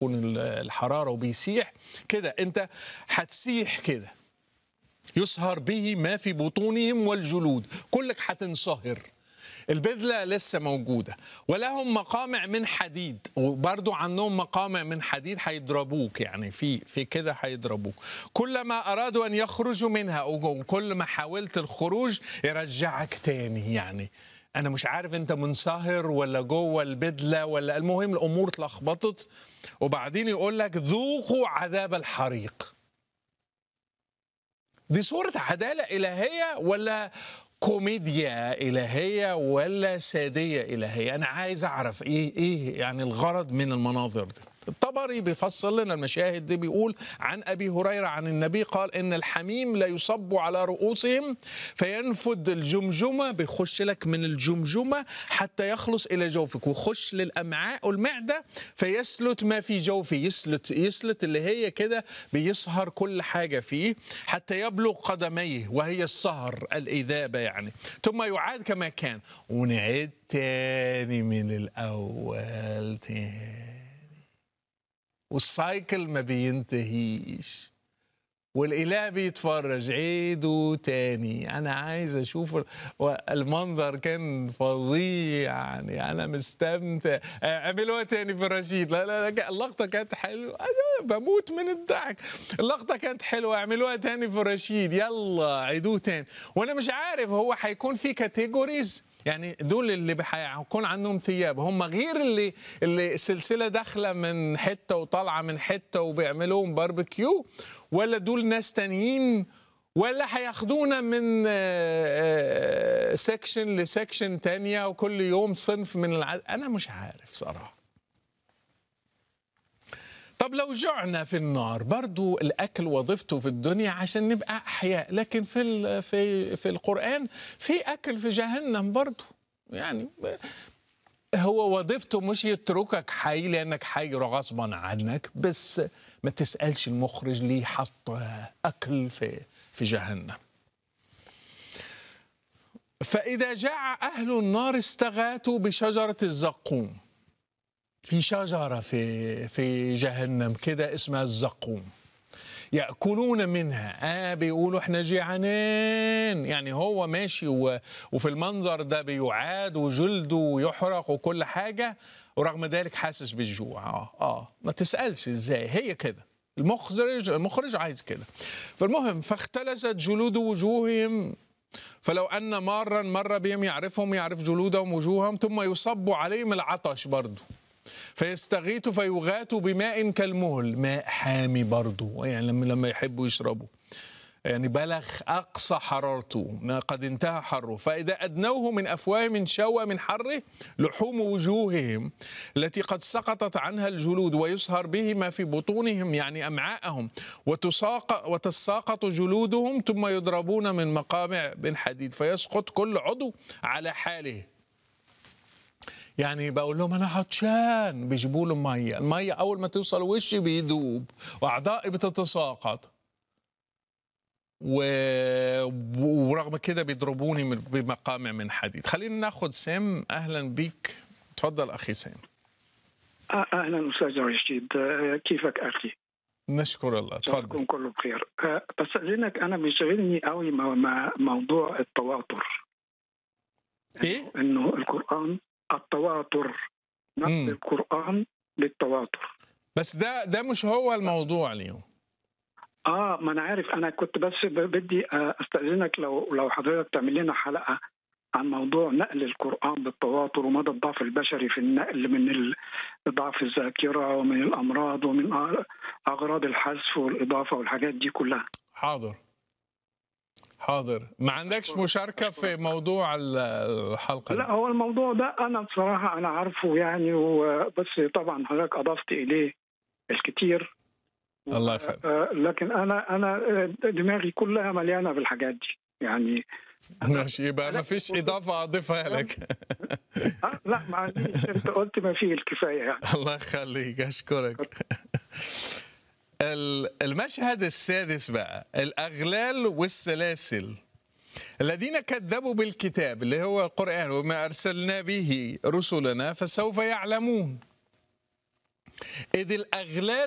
تكون الحراره وبيسيح كده انت هتسيح كده يصهر به ما في بطونهم والجلود كلك هتنصهر البذلة لسه موجودة ولهم مقامع من حديد وبرضو عنهم مقامع من حديد هيضربوك يعني في في كده هيضربوك كلما أرادوا أن يخرجوا منها وكل ما حاولت الخروج يرجعك تاني يعني أنا مش عارف أنت منصهر ولا جوه البدلة ولا المهم الأمور اتلخبطت وبعدين يقول لك ذوقوا عذاب الحريق دي صورة عدالة إلهية ولا كوميديا إلهية ولا سادية إلهية أنا عايز أعرف إيه إيه يعني الغرض من المناظر دي الطبري بيفصل لنا المشاهد دي بيقول عن أبي هريرة عن النبي قال إن الحميم لا يصب على رؤوسهم فينفد الجمجمة بيخش لك من الجمجمة حتى يخلص إلى جوفك ويخش للأمعاء والمعدة فيسلت ما في جوفي يسلت يسلت اللي هي كده بيسهر كل حاجة فيه حتى يبلغ قدميه وهي السهر الإذابة يعني ثم يعاد كما كان ونعيد تاني من الأول تاني والسايكل ما بينتهيش والاله بيتفرج عيدوا تاني انا عايز اشوف المنظر كان فظيع يعني انا مستمتع اعملوها تاني في رشيد لا لا, لا اللقطه كانت حلوه انا بموت من الضحك اللقطه كانت حلوه اعملوها تاني في رشيد يلا عيدوه تاني وانا مش عارف هو هيكون في كاتيجوريز يعني دول اللي هيكون عندهم ثياب هم غير اللي اللي سلسله داخله من حته وطالعه من حته وبيعملوهم باربيكيو ولا دول ناس تانيين ولا هياخدونا من سكشن لسكشن تانية وكل يوم صنف من العدد انا مش عارف صراحه طب لو جعنا في النار برضو الأكل وظيفته في الدنيا عشان نبقى أحياء لكن في في في القرآن في أكل في جهنم برضو يعني هو وظيفته مش يتركك حي لأنك حي غصبا عنك بس ما تسألش المخرج ليه حط أكل في في جهنم فإذا جاع أهل النار استغاثوا بشجرة الزقوم في شجرة في في جهنم كده اسمها الزقوم يأكلون منها آه بيقولوا احنا جيعانين يعني هو ماشي و... وفي المنظر ده بيعاد وجلده يحرق وكل حاجة ورغم ذلك حاسس بالجوع اه اه ما تسألش ازاي هي كده المخرج المخرج عايز كده فالمهم فاختلست جلود وجوههم فلو أن مارا مر بهم يعرفهم يعرف جلودهم وجوههم ثم يصب عليهم العطش برضه فيستغيثوا فيغاتوا بماء كالمهل ماء حامي برضه يعني لما لما يحبوا يشربوا يعني بلغ أقصى حرارته قد انتهى حره فإذا أدنوه من أفواههم شوى من حره لحوم وجوههم التي قد سقطت عنها الجلود ويسهر به ما في بطونهم يعني أمعاءهم وتساق وتساقط جلودهم ثم يضربون من مقامع من حديد فيسقط كل عضو على حاله يعني بقول لهم انا عطشان بيجيبوا له ميه الميه اول ما توصل وشي بيدوب واعضائي بتتساقط و... ورغم كده بيضربوني بمقامع من حديد خلينا ناخد سام اهلا بيك تفضل اخي سام اهلا استاذ رشيد كيفك اخي نشكر الله تفضل تكون كله بخير بس اذنك انا بيشغلني قوي موضوع التواتر ايه انه القران التواتر نقل القرآن للتواتر بس ده ده مش هو الموضوع اليوم اه ما انا عارف انا كنت بس بدي استاذنك لو لو حضرتك تعمل لنا حلقه عن موضوع نقل القرآن بالتواتر ومدى الضعف البشري في النقل من ضعف الذاكرة ومن الأمراض ومن أغراض الحذف والإضافة والحاجات دي كلها حاضر حاضر ما عندكش مشاركة في موضوع الحلقة لا هو الموضوع ده أنا بصراحة أنا عارفه يعني بس طبعا حضرتك أضفت إليه الكثير الله يخليك لكن أنا أنا دماغي كلها مليانة بالحاجات دي يعني ماشي يبقى ما فيش إضافة أضيفها لك لا ما عنديش أنت قلت ما فيه الكفاية يعني الله يخليك أشكرك المشهد السادس بقى الأغلال والسلاسل الذين كذبوا بالكتاب اللي هو القرآن وما أرسلنا به رسلنا فسوف يعلمون إذ الأغلال